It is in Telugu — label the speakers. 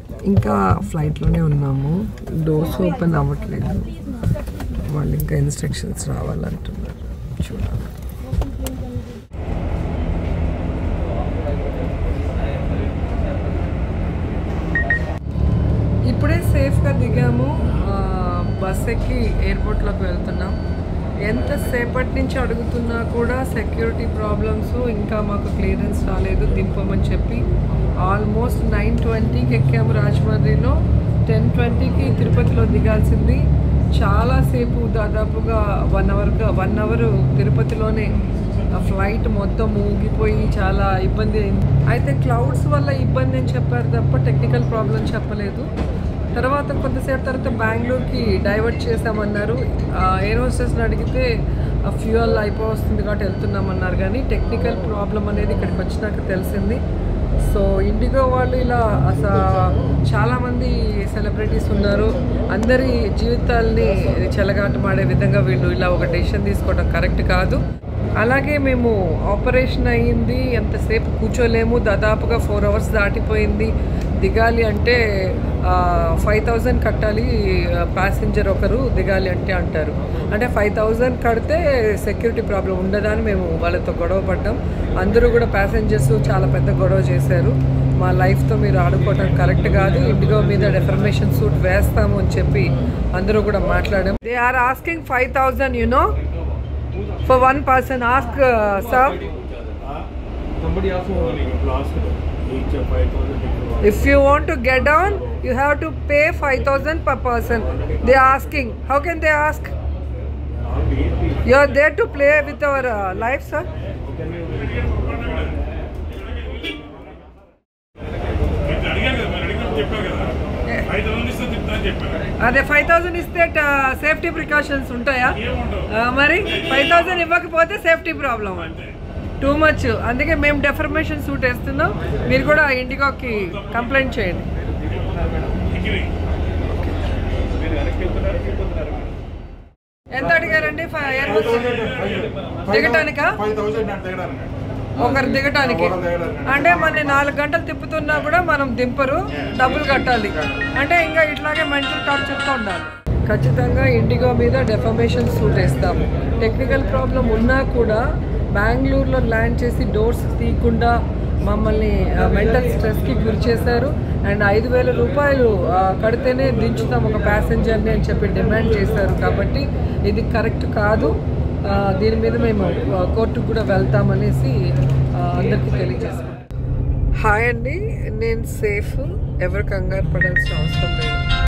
Speaker 1: ఇంకా ఫ్లైట్లోనే ఉన్నాము డోర్స్ ఓపెన్ అవ్వట్లేదు వాళ్ళు ఇంకా ఇన్స్ట్రక్షన్స్ రావాలంటున్నారు చూడాలి ఇప్పుడే సేఫ్గా దిగాము ఆ, బస్ ఎక్కి ఎయిర్పోర్ట్లోకి వెళ్తున్నాం ఎంతసేపటి నుంచి అడుగుతున్నా కూడా సెక్యూరిటీ ప్రాబ్లమ్స్ ఇంకా మాకు క్లియరెన్స్ రాలేదు దింపమని చెప్పి ఆల్మోస్ట్ నైన్ ట్వంటీకి ఎక్కాము రాజమండ్రిలో టెన్ ట్వంటీకి తిరుపతిలో దిగాల్సింది చాలాసేపు దాదాపుగా వన్ అవర్గా వన్ అవర్ తిరుపతిలోనే ఆ ఫ్లైట్ మొత్తం ఊగిపోయి చాలా ఇబ్బంది అయింది అయితే క్లౌడ్స్ వల్ల ఇబ్బంది అని చెప్పారు తప్ప టెక్నికల్ ప్రాబ్లం చెప్పలేదు తర్వాత కొంతసేపు తర్వాత బెంగళూరుకి డైవర్ట్ చేసామన్నారు ఎయిర్ హోస్టెస్ని అడిగితే ఫ్యూయల్ అయిపోతుంది కాబట్టి వెళ్తున్నామన్నారు కానీ టెక్నికల్ ప్రాబ్లం అనేది ఇక్కడికి వచ్చినాక తెలిసింది సో ఇండిగో వాళ్ళు ఇలా అసలు చాలామంది సెలబ్రిటీస్ ఉన్నారు అందరి జీవితాల్ని చెలగాటమాడే విధంగా వీళ్ళు ఇలా ఒక డెసిషన్ తీసుకోవడం కరెక్ట్ కాదు అలాగే మేము ఆపరేషన్ అయ్యింది ఎంతసేపు కూర్చోలేము దాదాపుగా ఫోర్ అవర్స్ దాటిపోయింది దిగాలి అంటే ఫైవ్ థౌజండ్ కట్టాలి ప్యాసింజర్ ఒకరు దిగాలి అంటే అంటారు అంటే ఫైవ్ థౌజండ్ కడితే సెక్యూరిటీ ప్రాబ్లం ఉండదా అని మేము వాళ్ళతో గొడవ పడ్డాం అందరూ కూడా ప్యాసింజర్స్ చాలా పెద్ద గొడవ చేశారు మా లైఫ్తో మీరు ఆడుకోవడం కరెక్ట్ కాదు ఇండిగో మీద డెఫర్మేషన్ సూట్ వేస్తాము అని చెప్పి అందరూ కూడా మాట్లాడాం they are asking five thousand you know for one person ask sir
Speaker 2: Somebody asked me asked each of 5,000
Speaker 1: If you want to get down, you have to pay 5000 per person. They are asking. How can they ask? You are there to play with our uh, life, sir.
Speaker 3: అడిగాను కదా మరి అడిగినప్పుడు చెప్పాను కదా ఐదు వందలు ఇస్తే తిప్పుతా అని చెప్పాను
Speaker 1: అదే ఫైవ్ థౌసండ్ ఇస్తే సేఫ్టీ ప్రికాషన్స్ ఉంటాయా
Speaker 3: ఏముండవు
Speaker 1: ఆ, మరి ఫైవ్ థౌసండ్ ఇవ్వకపోతే సేఫ్టీ ప్రాబ్లం టూ మచ్ అందుకే మేము డెఫర్మేషన్ సూట్ వేస్తున్నాం మీరు కూడా ఇండిగోకి కంప్లైంట్ చేయండి
Speaker 3: ఎగిరి
Speaker 1: ఎంత అడిగారండి ఫై- ఎయిర్ హోస్టెస్ దిగటానికా
Speaker 2: ఫైవ్ థౌసండ్ అంటే దిగడానికి
Speaker 1: ఒకరు దిగటానికి
Speaker 2: ఒకరు దిగడానికి.
Speaker 1: అంటే మన నాలుగు గంటలు తిప్పుతున్నా కూడా మనం దింపరు డబ్బులు కట్టాలి అంటే ఇంకా ఇట్లాగే మెంటల్ టార్చర్తో ఉండాలి ఖచ్చితంగా ఇండిగో మీద డెఫమేషన్ సూట్ వేస్తాము టెక్నికల్ ప్రాబ్లం ఉన్నా కూడా బెంగళూరులో ల్యాండ్ చేసి డోర్స్ తీయకుండా మమ్మల్ని మెంటల్ స్ట్రెస్కి గురి చేశారు అండ్ ఐదు వేల రూపాయలు ఆ, కడితేనే దించుతాం ఒక ప్యాసింజర్ని అని చెప్పి డిమాండ్ చేశారు కాబట్టి ఇది కరెక్ట్ కాదు ఆ, దీని మీద మేము ఆ, కోర్టుకు కూడా వెళ్తామనేసి ఆ, అందరికీ తెలియజేసుకుంటాం హాయ్ అండి నేను సేఫ్ ఎవరు కంగారు పడాల్సిన అవసరం లేదు